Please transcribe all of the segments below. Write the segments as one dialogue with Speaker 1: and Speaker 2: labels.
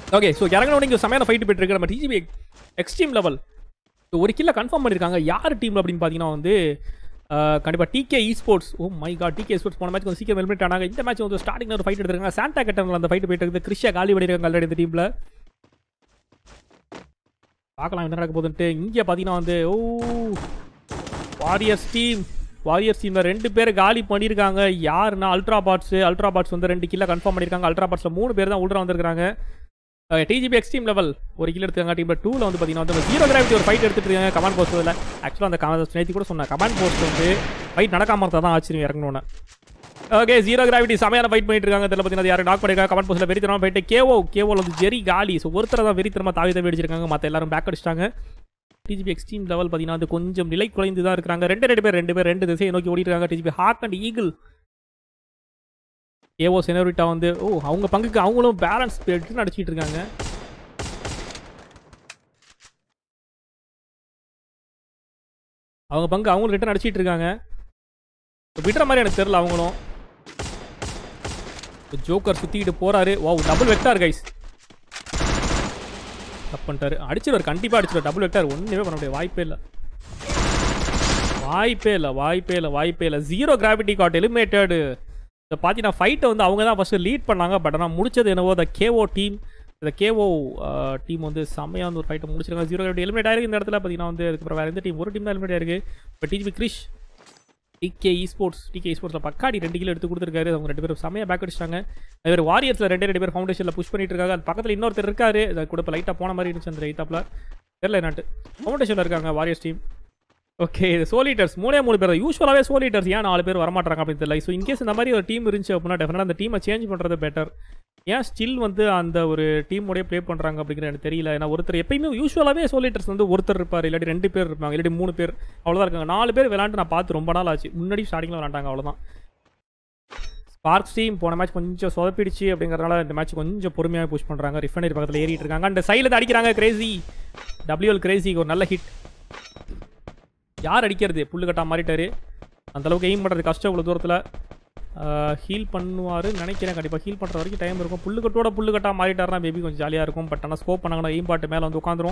Speaker 1: Okay so இறங்கின இங்கே செமையான ஃபைட் போயிட்டு இருக்கு நம்ம டிஜிபி எக்ஸ்ட்ரீம் லெவல் ஒரு கில்ல கன்ஃபார்ம் பண்ணியிருக்காங்க யார் டீம் அப்படின்னு பார்த்தீங்கன்னா வந்து கண்டிப்பாக DK E sports oh my God DK sports போன மேட்ச் கொஞ்சம் சீக்கிரம் எலிமினேட் ஆனாங்க இந்த மேட்ச் வந்து ஸ்டார்டிங் ஒரு ஃபைட் எடுத்துருக்காங்க சாண்டா கட்டனில் அந்த ஃபைட் போயிட்டு இருக்குது கிறிஷியா காலி பண்ணியிருக்காங்க ஆல்ரெடி இந்த டீமில் பார்க்கலாம் என்ன நடக்க போகுதுன்ட்டு இங்கே பார்த்தீங்கன்னா வந்து ஓ வாரியர்ஸ் டீம் வாரியர்ஸ் டீமில் ரெண்டு பேர் காலி பண்ணியிருக்காங்க யாருன்னா அல்ட்ரா பாட்ஸ் அல்ட்ரா பாட்ஸ் வந்து ரெண்டு கில்ல கன்ஃபார்ம் பண்ணியிருக்காங்க அல்ட்ரா பாட்ஸில் மூணு பேர் தான் உள்ள வந்திருக்காங்க டிஜிபி எக்ஸ்ட்ரீம் லெவல் ஒரு கிலோ எடுத்துக்காங்க டீமில் டூவில் வந்து பார்த்தீங்கன்னா வந்து ஜீரோ கிராவிட்டி ஒரு ஃபைட் எடுத்துட்டு இருக்காங்க கமாண்ட் போஸ்ட்டில் ஆக்சுவலாக அந்த கமாண்ட் நேற்று கூட சொன்னேன் கமாண்ட் போஸ்ட் வந்து ஃபைட் நடக்காம இருந்தால் தான் ஆச்சரியம் இறங்கணும்னு ஓகே ஜீரோ கிராவிட்டி செமையான ஃபைட் பண்ணிட்டு இருக்காங்க இதில் பார்த்தீங்கன்னா யாரும் டாக் பண்ணிருக்காங்க கமெண்ட் போஸ்ட்டில் வெறித்தனமாக போயிட்டு கேவோ கேவோவில் வந்து ஜெரி காலி ஸோ ஒருத்தர் தான் வெறித்தனமாக தாவி தாவி அடிச்சிருக்காங்க மற்ற எல்லாரும் பேக் அடிச்சிட்டாங்க டிஜிபி எக்ஸ்ட்ரீம் லெவல் பார்த்தீங்கன்னா வந்து கொஞ்சம் நிலை குறைந்து தான் இருக்கிறாங்க ரெண்டு ரெண்டு பேர் ரெண்டு பேர் ரெண்டு திசையை நோக்கி ஓடிட்டு இருக்காங்க டிஜிபி ஹாக் அண்ட் ஈகிள் ஏவோ செனோரிட்டா வந்து ஓ அவங்க பங்குக்கு அவங்களும் பேலன்ஸ் எடுத்து நடிச்சிட்டு இருக்காங்க அவங்க பங்கு அவங்களும் ரிட்டர்ன் அடிச்சிட்டு இருக்காங்க விடுற மாதிரி எனக்கு தெரியல அவங்களும் ஜோக்கர் சுத்திக்கிட்டு போறாரு வா டபுள் வெக்டார் கைஸ் தப்பு பண்ணிட்டாரு அடிச்சிருவார் கண்டிப்பாக அடிச்சிருவார் டபுள் வெக்டார் ஒன்றுமே பண்ண முடியாது வாய்ப்பே இல்லை வாய்ப்பே இல்லை வாய்ப்பே இல்லை வாய்ப்பே இல்லை ஜீரோ கிராவிட்டி காட் எலிமினேட்டடு இதை பார்த்தீங்கன்னா ஃபைட்டை வந்து அவங்க தான் ஃபஸ்ட்டு லீட் பண்ணாங்க பட் ஆனால் முடிச்சது என்னவோ த கேஓ டீம் இந்த கேஓ டீம் வந்து செம்மையாக வந்து ஒரு ஃபைட்டை முடிச்சிருக்காங்க ஜீரோ கிராவிட்டி எலிமினேட் ஆயிருக்கு இந்த இடத்துல பார்த்தீங்கன்னா வந்து அதுக்கப்புறம் வேறு எந்த டீம் ஒரு டீம் தான் எலிமினேட் ஆயிருக்கு இப்போ DGP Krish DK E sports DK ஸ்போர்ட்ஸில் பக்காடி ரெண்டு கிலோ எடுத்து கொடுத்துருக்காரு அவங்க ரெண்டு பேரும் செம்மையாக பேக் அடிச்சிட்டாங்க அதே வாரியர்ஸில் ரெண்டு ரெண்டு பேர் ஃபவுண்டேஷனில் புஷ் பண்ணிட்டு இருக்காங்க அது பக்கத்தில் இன்னொருத்தர் இருக்காரு அது கூட இப்போ லைட்டாக போன மாதிரி இருந்துச்சு அந்த ரைட்டாப்பில் தெரியல என்னாட்டு ஃபவுண்டேஷனில் இருக்காங்க வாரியர்ஸ் டீம் ஓகே இது சோலிட்டர்ஸ் மூணே மூணு பேர் யூஸ்வலாகவே சோலிட்டர்ஸ் ஏன் நாலு பேர் வரமாட்டாங்க அப்படின்னு தெரியல ஸோ இன்கேஸ் இந்த மாதிரி ஒரு டீம் இருந்துச்சு அப்படின்னா டெஃபினட்டாக அந்த டீமை சேஞ்ச் பண்ணுறது பெட்டர் ஏன் ஸ்டில் வந்து அந்த ஒரு டீமோடய ப்ளே பண்ணுறாங்க அப்படிங்கிற எனக்கு தெரியல ஏன்னா ஒருத்தர் எப்பயுமே யூஸ்வலாகவே சோலிட்டர்ஸ் வந்து ஒருத்தர் இருப்பார் இல்லாட்டி ரெண்டு பேர் இருப்பாங்க இல்லாட்டி மூணு பேர் அவ்வளோதான் இருக்காங்க நாலு பேர் விளாண்டு நான் பார்த்து ரொம்ப நாள் ஆச்சு முன்னாடி ஸ்டார்டிங்கில் விளாண்டாங்க அவ்வளோதான் ஸ்பார்க்ஸ் டீம் போன மேட்ச் கொஞ்சம் சொதப்பிடுச்சு அப்படிங்கிறதுனால இந்த மேட்ச் கொஞ்சம் பொறுமையாக புஷ் பண்ணுறாங்க ரிஃபைனரி பக்கத்தில் ஏறிட்டு இருக்காங்க அந்த சைடில் அடிக்கிறாங்க கிரேசி டபிள்யூஎல் கிரேசி ஒரு நல்ல ஹிட் யார் அடிக்கிறது புல்லு கட்டா மாறிட்டாரு அந்தளவுக்கு எய்ம் பண்ணுறது கஷ்டம் இவ்வளோ தூரத்தில் ஹீல் பண்ணுவார் நினைக்கிறேன் கண்டிப்பாக ஹீல் பண்ணுற வரைக்கும் டைம் இருக்கும் புல்லு கட்டோட புல்லு கட்டா மாறிட்டாருன்னா பேபி கொஞ்சம் ஜாலியாக இருக்கும் பட் ஆனால் ஸ்கோப் பண்ணாங்கன்னா எய்ம் பாட்டு மேலே வந்து உட்காந்துரும்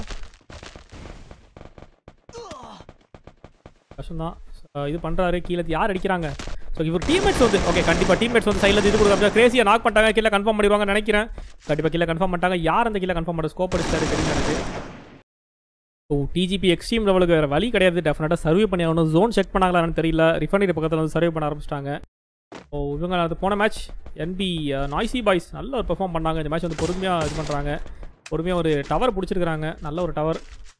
Speaker 1: கஷ்டம்தான் இது பண்ணுறாரு கீழே யார் அடிக்கிறாங்க ஸோ இவர் டீம்மேட்ஸ் வந்து ஓகே கண்டிப்பாக டீம்மேட்ஸ் வந்து சைடில் இது கொடுக்குறாங்க கிரேசியாக நாக் பண்ணிட்டாங்க கீழே கன்ஃபார்ம் பண்ணிடுவாங்க நினைக்கிறேன் கண்டிப்பாக கீழே கன்ஃபார்ம் பண்ணிட்டாங்க யார் அந்த கீழே கன்ஃபார்ம் பண்ண ஸ்கோப் அடிச்சாரு தெரியும் எனக்கு ஸோ டிஜிபி எக்ஸ்ட்ரீம் லெவலுக்கு வேறு வழி கிடையாது டெஃபினட்டாக சர்வே பண்ணி ஆகணும் ஜோன் செக் பண்ணாங்களான்னு தெரியல ரிஃபைனரி பக்கத்தில் வந்து சர்வே பண்ண ஆரம்பிச்சிட்டாங்க ஸோ இவங்க அது போன மேட்ச் என்பி நாய்ஸி பாய்ஸ் நல்ல ஒரு பெர்ஃபார்ம் பண்ணாங்க இந்த மேட்ச் வந்து பொறுமையாக இது பண்ணுறாங்க பொறுமையாக ஒரு டவர் பிடிச்சிருக்காங்க நல்ல ஒரு டவர்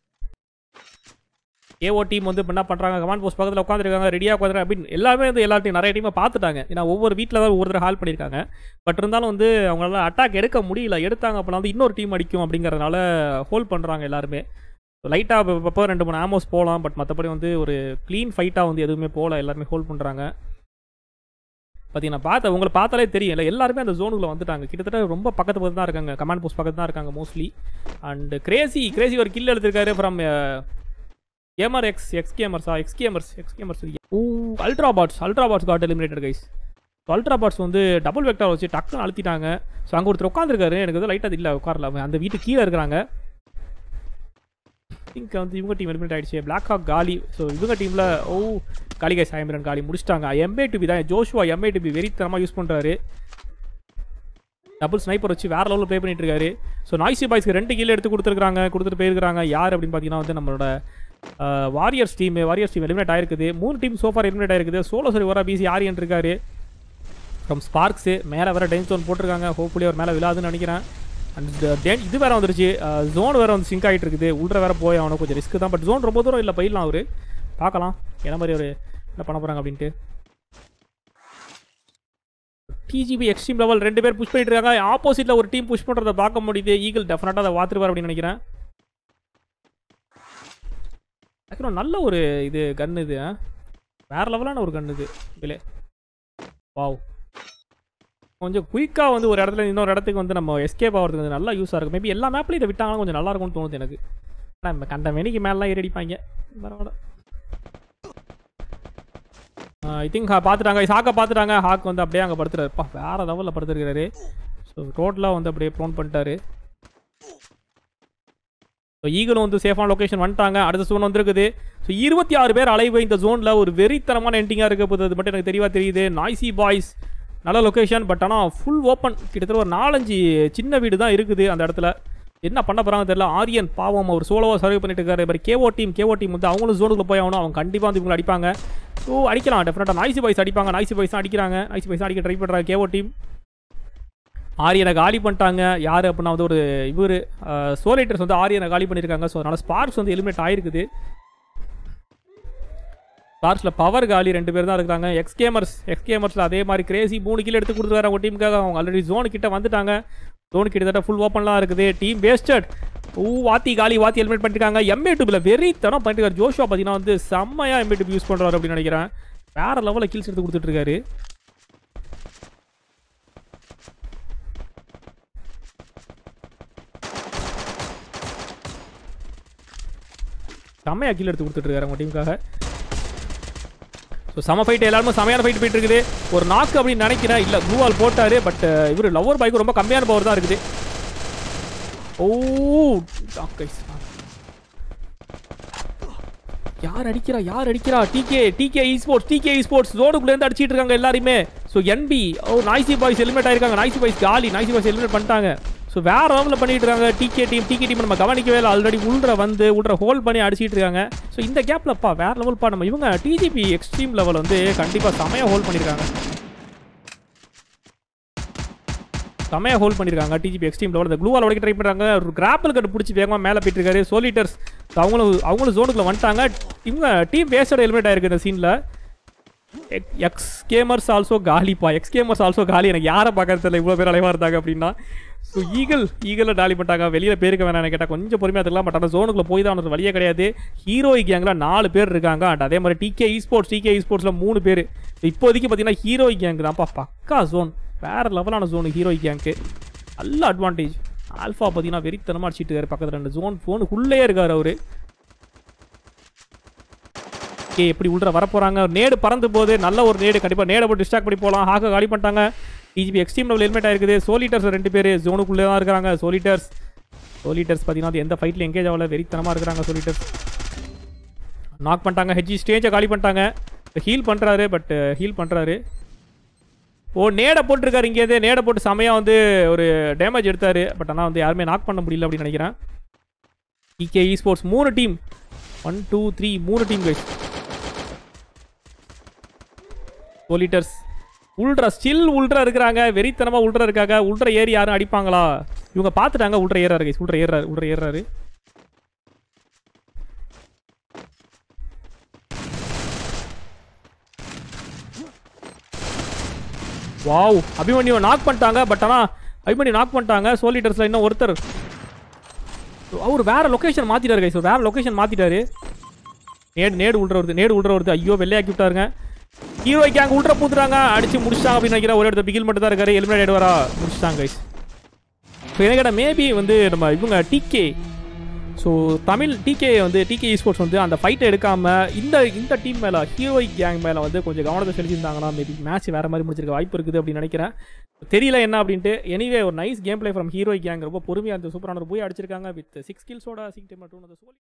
Speaker 1: ஏஓ டீம் வந்து என்ன பண்ணுறாங்க கமாண்ட் போஸ்ட் பக்கத்தில் உட்காந்துருக்காங்க ரெடியாக உட்காந்துருக்காங்க அப்படின்னு எல்லாமே வந்து எல்லா டீம் நிறைய டீமை பார்த்துட்டாங்க ஏன்னா ஒவ்வொரு வீட்டில் தான் ஒவ்வொரு ஹால் பண்ணியிருக்காங்க பட் இருந்தாலும் வந்து அவங்களால அட்டாக் எடுக்க முடியல எடுத்தாங்க அப்படின்னா வந்து இன்னொரு டீம் அடிக்கும் அப்படிங்கிறதுனால ஹோல்ட் பண்ணுறாங்க எல்லாருமே லைட்டாக இப்போ ரெண்டு மூணு ஆமோஸ் போகலாம் பட் மற்றபடி வந்து ஒரு க்ளீன் ஃபைட்டாக வந்து எதுவுமே போகல எல்லாருமே ஹோல்ட் பண்ணுறாங்க பார்த்தீங்கன்னா பார்த்த உங்களை பார்த்தாலே தெரியும் இல்லை எல்லாருமே அந்த ஜோனுக்குள்ள வந்துட்டாங்க கிட்டத்தட்ட ரொம்ப பக்கத்து பக்கத்து தான் இருக்காங்க கமாண்ட் போஸ்ட் பக்கத்து தான் இருக்காங்க மோஸ்ட்லி அண்ட் கிரேசி கிரேசி ஒரு கில் எடுத்திருக்காரு ஃப்ரம் கேமர் எக்ஸ் எக்ஸ் கேமர்ஸா X gamers X gamers oh ultra bots ultra bots god eliminated guys so ultra bots வந்து டபுள் வெக்டார் வச்சு டக்குன்னு அழுத்திட்டாங்க ஸோ அங்கே ஒருத்தர் உட்காந்துருக்காரு எனக்கு வந்து லைட்டாக இல்லை உட்காரல அந்த வீட்டு கீழே இருக்கிறாங்க திங்க் வந்து இவங்க டீம் எலிமினேட் ஆயிடுச்சு பிளாக் ஹாக் காலி ஸோ இவங்க டீமில் ஓ காலிகை சாயமிரன் காலி முடிச்சிட்டாங்க எம்ஏ டிபி தான் ஜோஷுவா எம்ஏ டிபி வெறித்தனமாக யூஸ் பண்ணுறாரு டபுள் ஸ்னைப்பர் வச்சு வேறு லெவலில் ப்ளே பண்ணிட்டு இருக்காரு ஸோ நாய்ஸி பாய்ஸ்க்கு ரெண்டு கீழே எடுத்து கொடுத்துருக்காங்க கொடுத்துட்டு போயிருக்காங்க யார் அப்படின்னு பார்த்தீங்கன்னா வந்து நம்மளோட warriors team warriors team eliminate ஆயிருக்குது மூணு டீம் சோஃபார் எலிமினேட் ஆயிருக்குது சோலோ சரி ஓரா பிசி ஆரியன் இருக்காரு ஃப்ரம் ஸ்பார்க்ஸு மேலே வேறு டைம் ஜோன் போட்டிருக்காங்க ஹோப்ஃபுல்லி அவர் மேலே விழாதுன்னு நினைக்கிறேன் அண்ட் இது வேறு வந்துருச்சு ஜோன் வேறு வந்து சிங்க் ஆகிட்டு இருக்குது உள்ள வேறு போய் அவனுக்கு கொஞ்சம் ரிஸ்க் தான் பட் ஜோன் ரொம்ப தூரம் இல்லை போயிடலாம் அவர் பார்க்கலாம் என்ன மாதிரி ஒரு என்ன பண்ண போகிறாங்க அப்படின்ட்டு டிஜிபி எக்ஸ்ட்ரீம் லெவல் ரெண்டு பேர் புஷ் பண்ணிட்டு இருக்காங்க ஆப்போசிட்டில் ஒரு டீம் புஷ் பண்ணுறதை பார்க்க முடியுது ஈகிள் டெஃபினட்டாக அதை பார்த்துருவார் அப்படின்னு நினைக்கிறேன் ஆக்சுவலாக நல்ல ஒரு இது கன் இது வேறு லெவலான ஒரு கன் இது இதிலே வாவ் கொஞ்சம் குயிக்காக வந்து ஒரு இடத்துல இன்னொரு இடத்துக்கு வந்து நம்ம எஸ்கேப் ஆகிறதுக்கு வந்து நல்லா யூஸாக இருக்கும் மேபி எல்லா மேப்லையும் இதை விட்டாங்கன்னா கொஞ்சம் நல்லா இருக்கும்னு தோணுது எனக்கு ஆனால் நம்ம கண்ட மேனிக்கு மேலாம் ஏறி அடிப்பாங்க பரவாயில்ல ஐ திங்க் பார்த்துட்டாங்க ஹாக்கை பார்த்துட்டாங்க ஹாக் வந்து அப்படியே அங்கே படுத்துறாருப்பா வேறு லெவலில் படுத்துருக்காரு ஸோ ரோட்லாம் வந்து அப்படியே ப்ரோன் பண்ணிட்டாரு ஸோ ஈகிளும் வந்து சேஃபான லொக்கேஷன் வந்துட்டாங்க அடுத்த ஜோன் வந்திருக்குது ஸோ இருபத்தி ஆறு பேர் அலைவு இந்த ஜோனில் ஒரு வெறித்தனமான எண்டிங்காக இருக்க போகுது அது மட்டும் எனக்கு தெளிவாக தெரியுது நாய்ஸி பாய்ஸ் நல்ல லொக்கேஷன் பட் ஆனால் ஃபுல் ஓப்பன் கிட்டத்தட்ட ஒரு நாலஞ்சு சின்ன வீடு தான் இருக்குது அந்த இடத்துல என்ன பண்ண போகிறாங்க தெரியல ஆரியன் பாவம் அவர் சோலோவாக சர்வே பண்ணிட்டு இருக்காரு மாதிரி கேஓ டீம் கேஓ டீம் வந்து அவங்களும் ஜோனுக்குள்ள போய் ஆகணும் அவங்க கண்டிப்பாக வந்து இவங்களை அடிப்பாங்க ஸோ அடிக்கலாம் டெஃபினட்டாக நாய்ஸி பாய்ஸ் அடிப்பாங்க நாய்ஸி பாய்ஸ் தான் அடிக்கிறாங்க நாய்ஸி பாய்ஸ் அடிக்க ட்ரை பண்ணுறாங்க கேஓ டீம் ஆரியனை காலி பண்ணிட்டாங்க யார் அப்படின்னா வந்து ஒரு இவர் சோலைட்டர்ஸ் வந்து ஆரியனை காலி பண்ணியிருக்காங்க ஸோ அதனால் ஸ்பார்க்ஸ் வந்து எலிமினேட் ஆயிருக்குது ஸ்பார்க்ஸில் பவர் காலி ரெண்டு பேர் தான் இருக்கிறாங்க எக்ஸ் கேமர்ஸ் எக்ஸ் கேமர்ஸில் அதே மாதிரி கிரேசி மூணு கிலோ எடுத்து கொடுத்துருக்காரு அவங்க டீமுக்காக அவங்க ஆல்ரெடி ஜோனு கிட்ட வந்துட்டாங்க ஜோனு கிட்டத்தட்ட ஃபுல் ஓப்பன்லாம் இருக்குது டீம் வேஸ்டட் ஊ வாத்தி காலி வாத்தி எலிமினேட் பண்ணிருக்காங்க எம்ஏ டூபில் வெறித்தனம் பண்ணிருக்காரு ஜோஷுவா பார்த்தீங்கன்னா வந்து செம்மையாக எம்ஏ டூப் யூஸ் பண்ணுறாரு அப்படின்னு நினைக்கிறேன் வேற லெவலில் கீல்ஸ் எடுத்து கொடுத்துட்டு இருக்காரு செம்மையா கீழ் எடுத்து கொடுத்துட்டு இருக்காரு அவங்க டீமுக்காக ஸோ செம ஃபைட் எல்லாருமே செமையான ஃபைட் போயிட்டு இருக்குது ஒரு நாக்கு அப்படின்னு நினைக்கிறேன் இல்லை ப்ளூ வால் போட்டாரு பட் இவர் லவர் பைக்கு ரொம்ப கம்மியான பவர் தான் இருக்குது ஓ okay. யார் அடிக்கிறா யார் அடிக்கிறா DK DK E sports DK E sports ரோடுக்குள்ளேருந்து அடிச்சிட்டு இருக்காங்க எல்லாருமே so NP oh noisy boys eliminate ஆயிருக்காங்க நாய்சி பாய்ஸ் காலி நாய்சி பாய்ஸ் எலிமினேட் பண்ணிட்டாங்க ஸோ வேற லெவலில் பண்ணிட்டு இருக்காங்க டிகே டீம் டிகே டீம் நம்ம கவனிக்கவே இல்லை ஆல்ரெடி உள்ற வந்து உள்ற ஹோல்ட் பண்ணி அடிச்சிட்டு இருக்காங்க ஸோ இந்த கேப்லப்பா வேற லெவல்ப்பா நம்ம இவங்க டிஜிபி எக்ஸ்ட்ரீம் லெவல் வந்து கண்டிப்பாக செமையாக ஹோல்ட் பண்ணியிருக்காங்க செமையாக ஹோல்ட் பண்ணியிருக்காங்க டிஜிபி எக்ஸ்ட்ரீம் லெவல் இந்த க்ளூவால் உடைக்க ட்ரை பண்ணுறாங்க ஒரு கிராப்பிள் கட்டு பிடிச்சி வேகமாக மேலே போயிட்டு இருக்காரு சோலிட்டர்ஸ் அவங்களும் அவங்களும் ஜோனுக்குள்ள வந்துட்டாங்க இவங்க டீம் வேஸ்டோட எலிமினேட் ஆயிருக்கு இந்த சீனில் எக்ஸ் கேமர்ஸ் ஆல்சோ காலிப்பா எக்ஸ் கேமர்ஸ் ஆல்சோ காலி எனக்கு யாரை பார்க்கறது தெரியல இவ்வளோ பேர் அலைவாக இருந்தாங்க அப்படின்னா ஸோ ஈகிள் ஈகிளில் டாலி பண்ணிட்டாங்க வெளியில் பேருக்கு வேணாம் கேட்டால் கொஞ்சம் பொறுமையாக இருக்கலாம் பட் ஆனால் ஜோனுக்குள்ள போய் தான் வழியே கிடையாது ஹீரோய் கேங்கில் நாலு பேர் இருக்காங்க அண்ட் அதே மாதிரி DK E sports DK E ஸ்போர்ட்ஸில் மூணு பேர் இப்போதைக்கு பார்த்தீங்கன்னா ஹீரோய் கேங் தான்ப்பா பக்கா ஜோன் வேறு லெவலான ஜோனு ஹீரோய் கேங்க்கு நல்ல அட்வான்டேஜ் ஆல்ஃபா பார்த்தீங்கன்னா வெறித்தனமாக அடிச்சிட்டு இருக்காரு பக்கத்தில் ரெண்டு ஜோன் ஃபோனுக்குள்ளே இருக்கார் அவர் ஓகே எப்படி உள்ள வர போகிறாங்க நேடு பறந்து போகுது நல்ல ஒரு நேடு கண்டிப்பாக நேடை போட்டு டிஸ்ட்ராக்ட் பண்ணி போகலாம் ஹாக்க காலி பண்ணிட்டாங்க டிஜிபி எக்ஸ்ட்ரீம் லெவல் ஹெல்மெட் ஆயிருக்குது சோலிட்டர்ஸ் ரெண்டு பேர் ஜோனுக்குள்ளே தான் இருக்கிறாங்க சோலிட்டர்ஸ் சோலிட்டர்ஸ் பார்த்தீங்கன்னா அது எந்த ஃபைட்டில் எங்கேஜ் ஆகல வெறித்தனமாக இருக்கிறாங்க சோலிட்டர்ஸ் நாக் பண்ணிட்டாங்க ஹெச்ஜி ஸ்டேஜை காலி பண்ணிட்டாங்க ஹீல் பண்ணுறாரு பட் ஹீல் பண்ணுறாரு ஓ நேடை போட்டிருக்காரு இங்கேயே நேடை போட்டு செமையாக வந்து ஒரு டேமேஜ் எடுத்தார் பட் ஆனால் வந்து யாருமே நாக் பண்ண முடியல அப்படின்னு நினைக்கிறேன் இகே இ ஸ்போர்ட்ஸ் மூணு டீம் ஒன் டூ த்ரீ மூணு team guys solitaires ultra still ultra இருக்கிறாங்க வெறித்தனமாக உள்ட்ரா இருக்காங்க உள்ட்ரா ஏறி யாரும் அடிப்பாங்களா இவங்க பார்த்துட்டாங்க உள்ட்ரா ஏறாரு கைஸ் உள்ட்ரா ஏறாரு உள்ட்ரா ஏறாரு வாவ் அபிமன்யு நாக் பண்ணிட்டாங்க பட் ஆனால் அபிமன்யு நாக் பண்ணிட்டாங்க சோலிட்டர்ஸில் இன்னும் ஒருத்தர் அவர் வேற லொகேஷன் மாத்திட்டாரு கைஸ் வேற லொகேஷன் மாத்திட்டாரு நேடு நேடு உள்ற வருது நேடு உள்ற வருது ஐயோ வெள்ளையாக்கி விட்டாருங்க ஹீரோ கேங் உள்ற பூத்துறாங்க அடிச்சு முடிச்சிட்டாங்க அப்படின்னு நினைக்கிறேன் ஒரு இடத்துல பிகில் மட்டும் தான் இருக்காரு எலிமினேட் ஆயிடுவாரா முடிச்சிட்டாங்க கைஸ் ஸோ எனக்கு கேட்டால் மேபி வந்து நம்ம இவங்க டிகே ஸோ தமிழ் டிகே வந்து டிகே ஸ்போர்ட்ஸ் வந்து அந்த ஃபைட்டை எடுக்காமல் இந்த இந்த டீம் மேலே ஹீரோயிக் கேங் மேலே வந்து கொஞ்சம் கவனத்தை செலுத்தியிருந்தாங்கன்னா மேபி மேட்ச் வேறு மாதிரி முடிச்சிருக்க வாய்ப்பு இருக்குது அப்படின்னு நினைக்கிறேன் தெரியல என்ன அப்படின்ட்டு எனிவே ஒரு nice game play from heroic gang ரொம்ப பொறுமையாக இருந்த சூப்பரான ஒரு போய் அடிச்சிருக்காங்க வித் சிக்ஸ் கில்ஸோட சிக்ஸ் டீம் டூ